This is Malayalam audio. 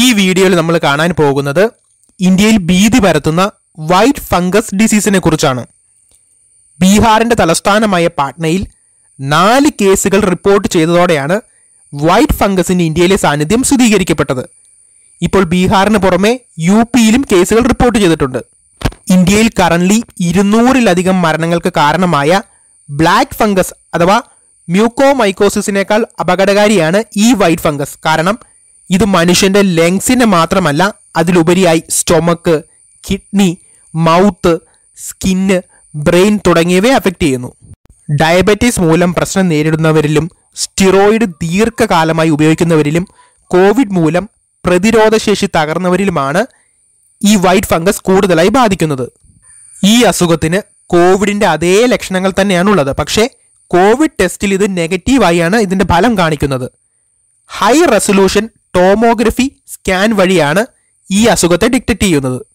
ഈ വീഡിയോയിൽ നമ്മൾ കാണാൻ പോകുന്നത് ഇന്ത്യയിൽ ഭീതി പരത്തുന്ന വൈറ്റ് ഫംഗസ് ഡിസീസിനെ കുറിച്ചാണ് ബീഹാറിന്റെ തലസ്ഥാനമായ പാട്നയിൽ നാല് കേസുകൾ റിപ്പോർട്ട് ചെയ്തതോടെയാണ് വൈറ്റ് ഫംഗസിന്റെ ഇന്ത്യയിലെ സാന്നിധ്യം സ്ഥിരീകരിക്കപ്പെട്ടത് ഇപ്പോൾ ബീഹാറിന് പുറമെ യു പിയിലും കേസുകൾ റിപ്പോർട്ട് ചെയ്തിട്ടുണ്ട് ഇന്ത്യയിൽ കറന്റ് ഇരുന്നൂറിലധികം മരണങ്ങൾക്ക് കാരണമായ ബ്ലാക്ക് ഫംഗസ് അഥവാ മ്യൂക്കോമൈക്കോസിസിനേക്കാൾ അപകടകാരിയാണ് ഈ വൈറ്റ് ഫംഗസ് കാരണം ഇത് മനുഷ്യന്റെ ലങ്സിനെ മാത്രമല്ല അതിലുപരിയായി stomach kidney mouth skin brain തുടങ്ങിയവയെ അഫക്റ്റ് ചെയ്യുന്നു ഡയബറ്റീസ് മൂലം പ്രശ്നം നേരിടുന്നവരിലും സ്റ്റിറോയിഡ് ദീർഘകാലമായി ഉപയോഗിക്കുന്നവരിലും കോവിഡ് മൂലം പ്രതിരോധശേഷി തകർന്നവരിലുമാണ് ഈ വൈറ്റ് ഫംഗസ് കൂടുതലായി ബാധിക്കുന്നത് ഈ അസുഖത്തിന് കോവിഡിന്റെ അതേ ലക്ഷണങ്ങൾ തന്നെയാണുള്ളത് പക്ഷേ കോവിഡ് ടെസ്റ്റിൽ ഇത് നെഗറ്റീവായാണ് ഇതിന്റെ ഫലം കാണിക്കുന്നത് ഹൈ റെസൊല്യൂഷൻ ടോമോഗ്രഫി സ്കാൻ വഴിയാണ് ഈ അസുഖത്തെ ഡിറ്റക്ട് ചെയ്യുന്നത്